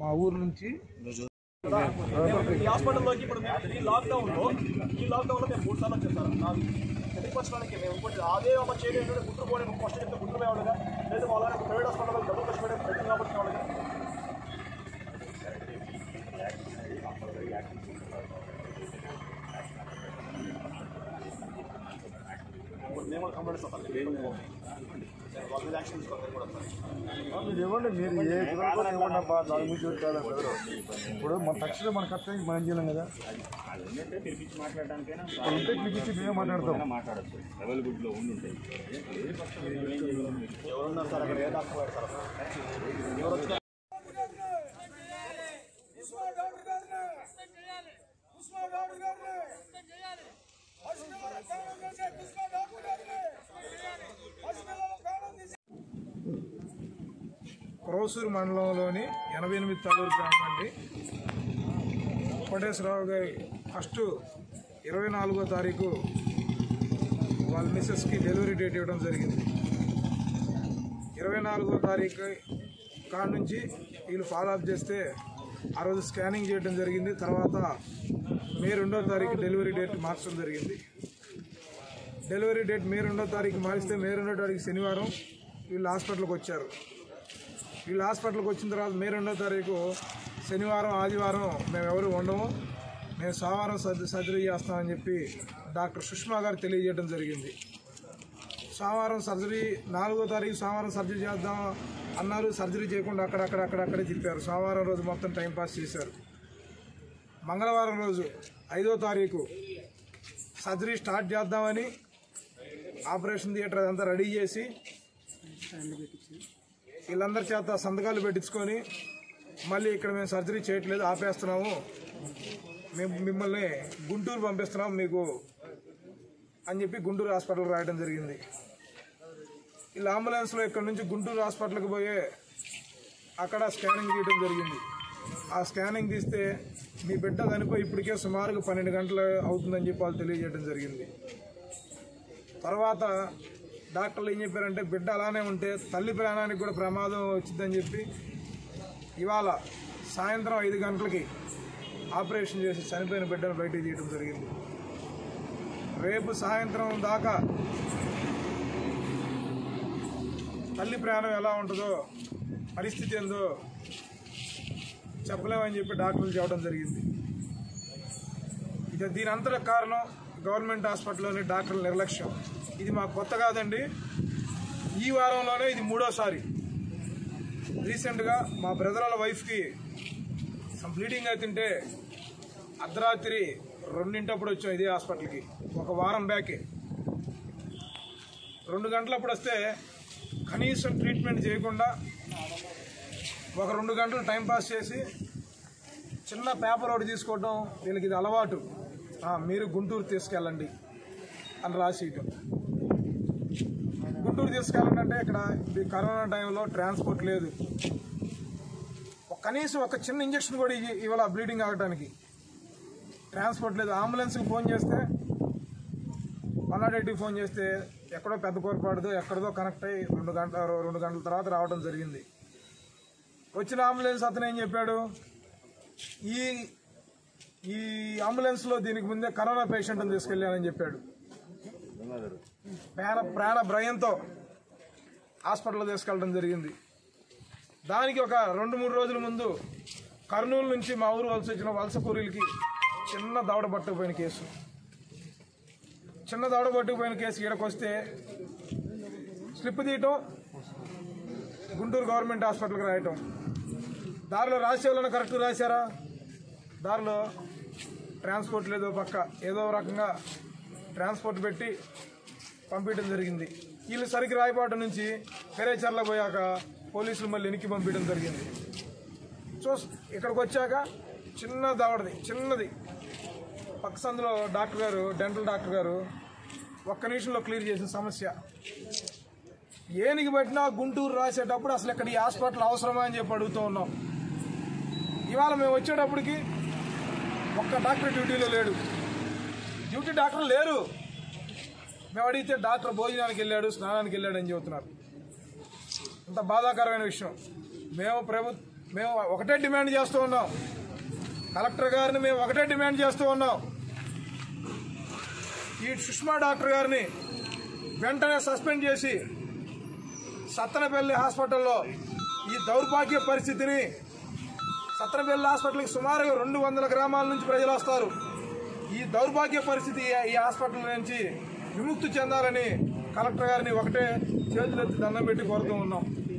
మా ఊరు నుంచి ఈ హాస్పిటల్లోకి ఇప్పుడు మేము ఈ లాక్డౌన్ లో ఈ లాక్డౌన్ లో మేము మూడు సార్లు వచ్చేసారు నాకు తెలియపరచడానికి మేము ఇంకోటి అదే ఒక చేయడం ఏంటంటే గుంటూరు పోవడం ఫస్ట్ చెప్తే గుంటూరు పోయేవాళ్ళుగా లేదా వాళ్ళని ప్రైవేట్ హాస్పిటల్ డబ్బులు ఖర్చు పెట్టడం పెట్టింది కాబట్టి వాళ్ళకి ఇప్పుడు మేము కూడా కంప్లైంట్ ఇస్తాం వాళ్ళ మీద యాక్షన్ తీసుకోవాలి కూడా మీరు ఇవ్వండి మీరు ఏ కుదరతో ఇవ్వండి అబ్బా దాని గురించి పెట్టాలి కుదరదు ఇప్పుడు మన తక్షణం మన కష్టం మనం చేయలేం కదా పిలిపించి మాట్లాడడానికైనా ఇప్పుడు ఉంటే పిలిపించి మేమే మాట్లాడతాం మాట్లాడచ్చు అవైలబుల్ లో ఉండుంటాయి ఎవరున్నారు సార్ అక్కడ ఏ డాక్టర్ పోయారు సార్ ఎవరు వచ్చినా క్రోసూరు మండలంలోని ఎనభై ఎనిమిది తాలూరు గ్రామం అండి కోటేశ్వరరావు గారి ఫస్ట్ ఇరవై నాలుగో తారీఖు వాళ్ళ మిస్సెస్కి డెలివరీ డేట్ ఇవ్వడం జరిగింది ఇరవై నాలుగో తారీఖు కాడ నుంచి వీళ్ళు ఫాలో అప్ చేస్తే ఆ రోజు స్కానింగ్ చేయడం జరిగింది తర్వాత మే రెండో తారీఖు డెలివరీ డేట్ మార్చడం జరిగింది డెలివరీ డేట్ మే రెండో తారీఖు మారిస్తే మే రెండో తారీఖు శనివారం వీళ్ళు హాస్పిటల్కి వచ్చారు వీళ్ళు హాస్పిటల్కి వచ్చిన తర్వాత మే రెండో తారీఖు శనివారం ఆదివారం మేము ఎవరు ఉండము మేము సోమవారం సర్జ సర్జరీ చేస్తామని చెప్పి డాక్టర్ సుష్మా గారు తెలియజేయడం జరిగింది సోమవారం సర్జరీ నాలుగో తారీఖు సోమవారం సర్జరీ చేద్దాం అన్నారు సర్జరీ చేయకుండా అక్కడక్కడ అక్కడక్కడే తిప్పారు సోమవారం రోజు మొత్తం టైంపాస్ చేశారు మంగళవారం రోజు ఐదో తారీఖు సర్జరీ స్టార్ట్ చేద్దామని ఆపరేషన్ థియేటర్ అదంతా రెడీ చేసి వీళ్ళందరి చేత సంతకాలు పెట్టించుకొని మళ్ళీ ఇక్కడ మేము సర్జరీ చేయట్లేదు ఆపేస్తున్నాము మేము మిమ్మల్ని గుంటూరు పంపిస్తున్నాం మీకు అని చెప్పి గుంటూరు హాస్పిటల్ రాయడం జరిగింది వీళ్ళు అంబులెన్స్లో ఇక్కడ నుంచి గుంటూరు హాస్పిటల్కి పోయే అక్కడ స్కానింగ్ తీయడం జరిగింది ఆ స్కానింగ్ తీస్తే మీ బిడ్డ చనిపోయి ఇప్పటికే సుమారుగా పన్నెండు గంటలు అవుతుందని చెప్పి వాళ్ళు తెలియజేయడం జరిగింది తర్వాత డాక్టర్లు ఏం చెప్పారంటే బిడ్డ అలానే ఉంటే తల్లి ప్రాణానికి కూడా ప్రమాదం వచ్చిందని చెప్పి ఇవాళ సాయంత్రం ఐదు గంటలకి ఆపరేషన్ చేసి చనిపోయిన బిడ్డను బయటికి తీయడం జరిగింది రేపు సాయంత్రం దాకా తల్లి ప్రాణం ఎలా ఉంటుందో పరిస్థితి ఏందో చెప్పలేమని చెప్పి డాక్టర్లు చెప్పడం జరిగింది ఇక దీని అంతట కారణం గవర్నమెంట్ హాస్పిటల్లోని డాక్టర్ల నిర్లక్ష్యం ఇది మాకు కొత్త కాదండి ఈ వారంలోనే ఇది మూడోసారి రీసెంట్గా మా బ్రదర్ వాళ్ళ వైఫ్కి సమ్ బ్లీడింగ్ అవుతుంటే అర్ధరాత్రి రెండింటప్పుడు వచ్చాం ఇదే హాస్పిటల్కి ఒక వారం బ్యాకే రెండు గంటలప్పుడు వస్తే కనీసం ట్రీట్మెంట్ చేయకుండా ఒక రెండు గంటలు టైం పాస్ చేసి చిన్న పేపర్ ఒకటి తీసుకోవడం వీళ్ళకి ఇది అలవాటు ఆ, మీరు గుంటూరు తీసుకెళ్ళండి అని రాసియటం గుంటూరు తీసుకెళ్ళండి అంటే ఇక్కడ ఈ కరోనా టైంలో ట్రాన్స్పోర్ట్ లేదు ఒక కనీసం ఒక చిన్న ఇంజక్షన్ కూడా ఇ- ఇవాళ బ్లీడింగ్ ఆగటానికి ట్రాన్స్పోర్ట్ లేదు అంబులెన్స్కి ఫోన్ చేస్తే వన్ నాట్ ఎయిట్కి ఫోన్ చేస్తే ఎక్కడో పెద్ద కోరపాడుదో ఎక్కడదో కనెక్ట్ అయ్యి రెండు గంటల రెండు గంటల తర్వాత రావడం జరిగింది వచ్చిన అంబులెన్స్ అతను ఏం చెప్పాడు ఈ ఈ అంబులెన్స్లో దీనికి ముందే కరోనా పేషెంట్ని తీసుకెళ్ళానని చెప్పాడు ప్రాణ ప్రాణ భయంతో హాస్పిటల్ తీసుకెళ్ళడం జరిగింది దానికి ఒక రెండు మూడు రోజుల ముందు కర్నూలు నుంచి మా ఊరు వలస వచ్చిన వలస కూలీలకి చిన్న దవడ పట్టుకుపోయిన కేసు చిన్న దవడ పట్టుకుపోయిన కేసు ఇక్కడికి వస్తే స్లిప్ తీయటం గుంటూరు గవర్నమెంట్ హాస్పిటల్కి రాయటం దారిలో రాసేవాళ్ళని కరెక్ట్ రాశారా దారిలో ట్రాన్స్పోర్ట్ లేదో పక్క ఏదో రకంగా ట్రాన్స్పోర్ట్ పెట్టి పంపించడం జరిగింది వీళ్ళు సరికి రాయపాటు నుంచి పెరేచర్ల పోయాక పోలీసులు మళ్ళీ వెనక్కి పంపించడం జరిగింది సో ఇక్కడికి వచ్చాక చిన్న దవడది చిన్నది పక్క సందులో డాక్టర్ గారు డెంటల్ డాక్టర్ గారు ఒక్క నిమిషంలో క్లియర్ చేసిన సమస్య ఏనికి పెట్టినా గుంటూరు రాసేటప్పుడు అసలు ఇక్కడ ఈ హాస్పిటల్ అవసరమా అని చెప్పి అడుగుతూ ఉన్నాం ఇవాళ మేము వచ్చేటప్పటికి ఒక్క డాక్టర్ డ్యూటీలో లేడు డ్యూటీ డాక్టర్ లేరు మేము అడిగితే డాక్టర్ భోజనానికి వెళ్ళాడు స్నానానికి వెళ్ళాడు అని చెబుతున్నారు ఇంత బాధాకరమైన విషయం మేము ప్రభు మేము ఒకటే డిమాండ్ చేస్తూ ఉన్నాం కలెక్టర్ గారిని మేము ఒకటే డిమాండ్ చేస్తూ ఉన్నాం ఈ సుష్మా డాక్టర్ గారిని వెంటనే సస్పెండ్ చేసి సత్తనపల్లి హాస్పిటల్లో ఈ దౌర్భాగ్య పరిస్థితిని సత్తనపల్లి హాస్పిటల్కి సుమారుగా రెండు వందల గ్రామాల నుంచి ప్రజలు వస్తారు ఈ దౌర్భాగ్య పరిస్థితి ఈ- ఈ హాస్పిటల్ నుంచి విముక్తి చెందాలని కలెక్టర్ గారిని ఒకటే చేతులెత్తి దండం పెట్టి కోరుతూ ఉన్నాం